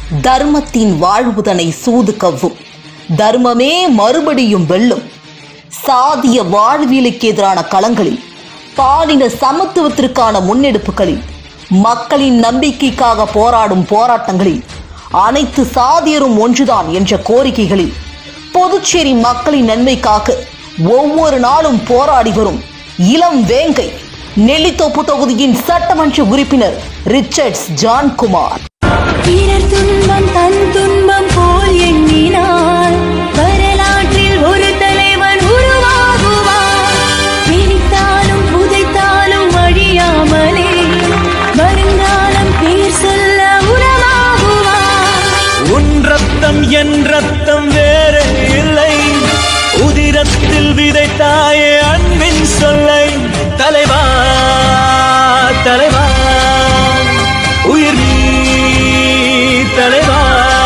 தர்மத்தின் வாழ்வுதனை சூது கவ்வும் தர்மமே மறுபடியும் வெல்லும் சாதிய வாழ்வியலுக்கு எதிரான களங்களில் பாலின சமத்துவத்திற்கான முன்னெடுப்புகளில் மக்களின் நம்பிக்கைக்காக போராடும் போராட்டங்களில் அனைத்து சாதியரும் ஒன்றுதான் என்ற கோரிக்கைகளில் புதுச்சேரி மக்களின் நன்மைக்காக ஒவ்வொரு நாளும் போராடி வரும் இளம் வேங்கை நெல்லித்தோப்பு தொகுதியின் சட்டமன்ற உறுப்பினர் ரிச்சர்ட்ஸ் ஜான்குமார் பிறர் துன்பம் தன் துன்பம் போல் எண்ணினார் வரலாற்றில் ஒரு தலைவன் உருவாகுவார் பிரித்தாலும் புதைத்தாலும் அழியாமலே வருங்காலம் பேர் சொல்ல உரமாகுவார் உன் ரத்தம் என் ரத்தம் வேற இல்லை உதிரத்தில் விதைத்தாயே அன்பின் சொல்லை தலைவா தலைவா உயிர் நீ தலைவா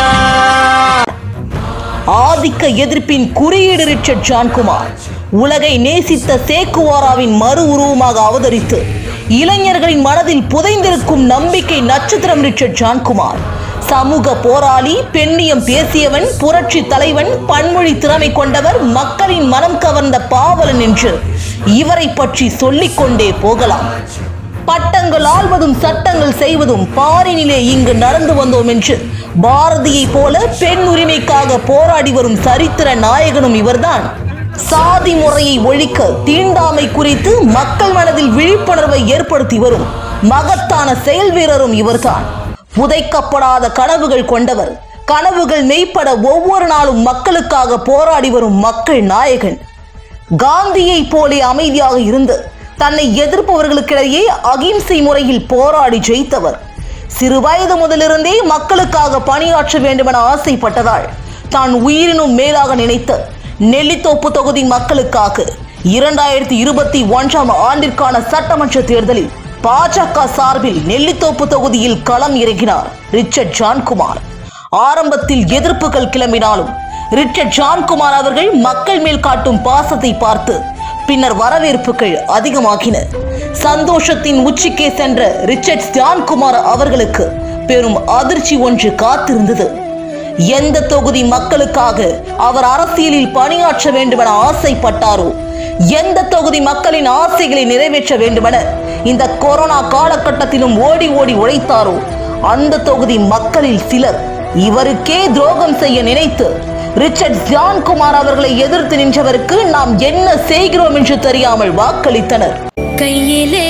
ஆதிக்க எதிர்ப்பின் குறியீடு ரிச்சர்ட் ஜான்குமார் உலகை நேசித்த சேக்குவாராவின் மறு உருவமாக அவதரித்து இளைஞர்களின் மனதில் புதைந்திருக்கும் நம்பிக்கை நட்சத்திரம் ரிச்சர்ட் ஜான்குமார் சமூக போராளி பெண்ணியம் பேசியவன் புரட்சி தலைவன் பன்மொழி திறமை கொண்டவர் மக்களின் மனம் கவர்ந்த பாவலன் என்று இவரை பற்றி சொல்லிக்கொண்டே போகலாம் பட்டங்கள் ஆள்வதும் சட்டங்கள் செய்வதும் பாரினிலே இங்கு நடந்து வந்தோம் என்று பாரதியை போல பெண் உரிமைக்காக போராடி வரும் சரித்திர நாயகனும் இவர்தான் சாதி முறையை ஒழிக்க தீண்டாமை குறித்து மக்கள் மனதில் விழிப்புணர்வை ஏற்படுத்தி வரும் மகத்தான செயல் வீரரும் இவர்தான் புதைக்கப்படாத கனவுகள் கொண்டவர் கனவுகள் மெய்ப்பட ஒவ்வொரு நாளும் மக்களுக்காக போராடி வரும் மக்கள் நாயகன் காந்தியை போலே அமைதியாக இருந்து தன்னை எதிர்ப்பவர்களுக்கிடையே அகிம்சை முறையில் போராடி ஜெயித்தவர் சிறு வயது முதலிருந்தே மக்களுக்காக பணியாற்ற வேண்டுமென ஆசைப்பட்டதால் தான் உயிரினும் மேலாக நினைத்து நெல்லித்தோப்பு தொகுதி மக்களுக்காக இரண்டாயிரத்தி இருபத்தி ஒன்றாம் ஆண்டிற்கான சட்டமன்ற தேர்தலில் பாஜக சார்பில் நெல்லித்தோப்பு தொகுதியில் களம் இறங்கினார் ரிச்சர்ட் ஜான்குமார் ஆரம்பத்தில் எதிர்ப்புகள் கிளம்பினாலும் ரிச்சர்ட் ஜான்குமார் அவர்கள் மக்கள் மேல் காட்டும் பாசத்தை பார்த்து பின்னர் வரவேற்புகள் அதிகமாகின சந்தோஷத்தின் உச்சிக்கே சென்ற ரிச்சர்ட் ஜான்குமார் அவர்களுக்கு பெரும் அதிர்ச்சி ஒன்று காத்திருந்தது எந்த தொகுதி மக்களுக்காக அவர் அரசியலில் பணியாற்ற வேண்டுமென ஆசைப்பட்டாரோ எந்த தொகுதி மக்களின் ஆசைகளை நிறைவேற்ற வேண்டுமென இந்த கொரோனா காலகட்டத்திலும் ஓடி ஓடி உழைத்தாரோ அந்த தொகுதி மக்களில் சிலர் இவருக்கே துரோகம் செய்ய நினைத்து ரிச்சர்ட் ஜான்குமார் அவர்களை எதிர்த்து நின்றவருக்கு நாம் என்ன செய்கிறோம் என்று தெரியாமல் வாக்களித்தனர் கையிலே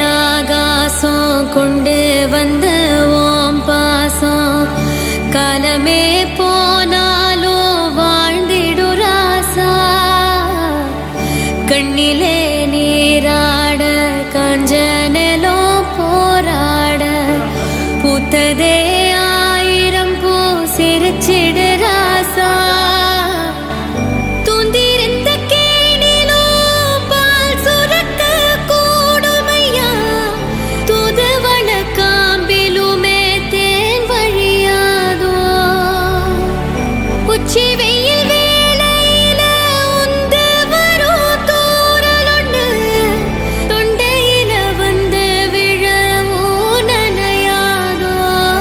ஆகாசம் கொண்டு வந்த ஓம் பாசம் காலமே போனாலும் வாழ்ந்திடு ராசா கண்ணிலே நீராட கஞ்சனலோ போராட பூத்ததே ஆயிரம் பூ சிரிச்சிடு ராசா தூந்திருந்த கேணிலோ பால் சுரக்க கூடுமையா தூதுவள காம்பிலுமே தேன் வழியாதோ உச்சி வெயில் வேளையில உந்து வரும் தூறலொண்டு தொண்டையில வந்து விழவும் நனையாதோ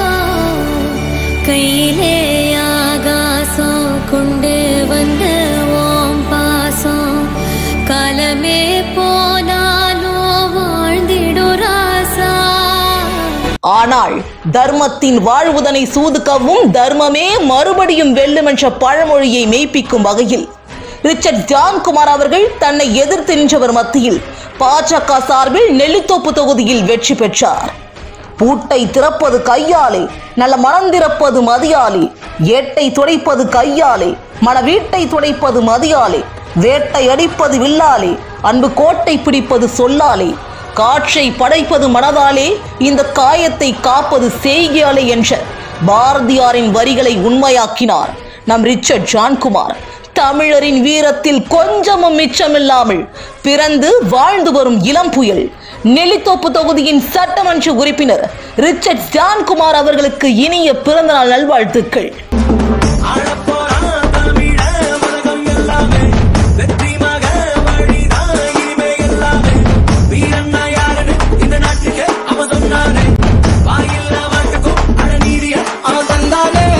கையிலே ஆகாசம் கொண்டு வந்த ஓம் பாசம் காலமே போனாலும் வாழ்ந்திடு ராசா ஆனால் தர்மத்தின் வாழ்வுதனை சூதுக்கவும் தர்மமே மறுபடியும் வெல்லும் என்ற பழமொழியை மெய்ப்பிக்கும் வகையில் ரிச்சர்ட் ஜான்குமார் அவர்கள் தன்னை எதிர்த்து நின்றவர் மத்தியில் பாஜக சார்பில் நெல்லித்தோப்பு தொகுதியில் வெற்றி பெற்றார் பூட்டை திறப்பது கையாலே நல்ல மனம் திறப்பது மதியாலே ஏட்டை துடைப்பது கையாலே மன வீட்டை துடைப்பது மதியாலே வேட்டை அடிப்பது வில்லாலே அன்பு கோட்டை பிடிப்பது சொல்லாலே காற்றை படைப்பது மனதாலே இந்த காயத்தை காப்பது செய்கையாலே என்ற பாரதியாரின் வரிகளை உண்மையாக்கினார் நம் ரிச்சர்ட் ஜான்குமார் தமிழரின் வீரத்தில் கொஞ்சமும் மிச்சமில்லாமல் பிறந்து வாழ்ந்து வரும் இளம் புயல் நெல்லித்தோப்பு தொகுதியின் சட்டமன்ற உறுப்பினர் ரிச்சர்ட் ஜான்குமார் அவர்களுக்கு இனிய பிறந்தநாள் நல்வாழ்த்துக்கள் ஆளப்போறான் தமிழ உலகம் எல்லாமே வெற்றி மக வழிதான் இனிமே எல்லாமே வீரன்னா யாருன்னு இந்த நாட்டுக்கு அவன் சொன்னானே வாயில்லா வாட்டுக்கும் அழநீதிய அவன் தந்தானே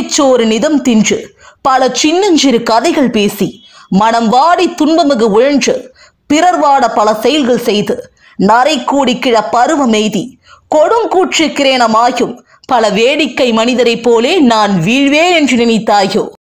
பந்திச்சோறு நிதம் தின்று பல சின்னஞ்சிறு கதைகள் பேசி மனம் வாடி துன்பமிகு உழன்று பிறர் வாட பல செயல்கள் செய்து நரை கூடி கிழ பருவமெய்தி கொடுங்கூற்று கிரேணமாயும் பல வேடிக்கை மனிதரைப் போலே நான் வீழ்வேன் என்று நினைத்தாயோ